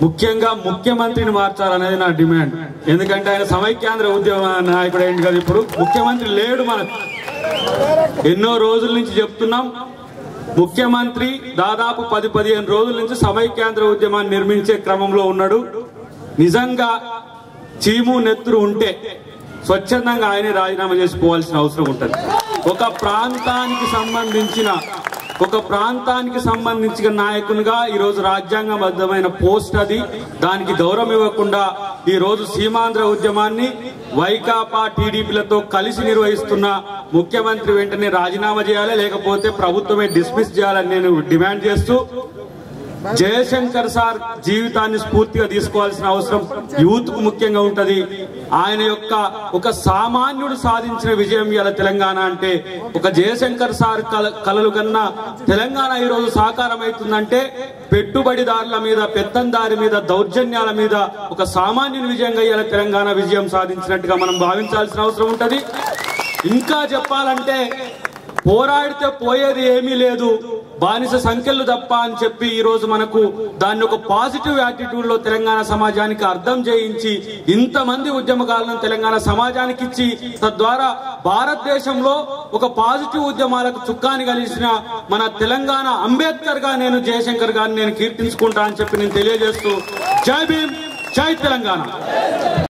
ముఖ్యంగా ముఖ్యమంత్రిని మార్చాలనేది నా డిమాండ్ ఎందుకంటే ఆయన సమైక్యాంధ్ర ఉద్యమ నాయకుడు అయింది కదా ఇప్పుడు ముఖ్యమంత్రి లేడు మనకు ఎన్నో రోజుల నుంచి చెప్తున్నాం ముఖ్యమంత్రి దాదాపు పది పదిహేను రోజుల నుంచి సమైక్యాంధ్ర ఉద్యమాన్ని నిర్మించే క్రమంలో ఉన్నాడు నిజంగా చీము నెత్తురు ఉంటే స్వచ్ఛందంగా ఆయనే రాజీనామా చేసుకోవాల్సిన అవసరం ఉంటుంది ఒక ప్రాంతానికి సంబంధించిన ఒక ప్రాంతానికి సంబంధించిన నాయకునిగా ఈ రోజు రాజ్యాంగబద్ధమైన పోస్ట్ అది దానికి గౌరవం ఇవ్వకుండా ఈ రోజు సీమాంధ్ర ఉద్యమాన్ని వైకాపా టీడీపీలతో కలిసి నిర్వహిస్తున్న ముఖ్యమంత్రి వెంటనే రాజీనామా చేయాలి లేకపోతే ప్రభుత్వమే డిస్మిస్ చేయాలని నేను డిమాండ్ చేస్తూ జయశంకర్ సార్ జీవితాన్ని స్ఫూర్తిగా తీసుకోవాల్సిన అవసరం యూత్ కు ముఖ్యంగా ఉంటది ఆయన యొక్క ఒక సామాన్యుడు సాధించిన విజయం ఇలా తెలంగాణ అంటే ఒక జయశంకర్ సార్ కల- కలలు కన్నా తెలంగాణ ఈ రోజు సాకారం అవుతుందంటే పెట్టుబడిదారుల మీద పెత్తందారి మీద దౌర్జన్యాల మీద ఒక సామాన్యుని విజయంగా ఇలా తెలంగాణ విజయం సాధించినట్టుగా మనం భావించాల్సిన అవసరం ఉంటది ఇంకా చెప్పాలంటే పోరాడితే పోయేది ఏమీ లేదు బానిస సంఖ్యలు తప్ప అని చెప్పి ఈ రోజు మనకు దాన్ని ఒక పాజిటివ్ యాటిట్యూడ్ లో తెలంగాణ సమాజానికి అర్థం చేయించి ఇంతమంది ఉద్యమకాలను తెలంగాణ సమాజానికి ఇచ్చి తద్వారా భారతదేశంలో ఒక పాజిటివ్ ఉద్యమాలకు చుక్కాని కలిసిన మన తెలంగాణ అంబేద్కర్ గా నేను జయశంకర్ గారిని నేను కీర్తించుకుంటా అని చెప్పి నేను తెలియజేస్తూ జై భీమ్ జై తెలంగాణ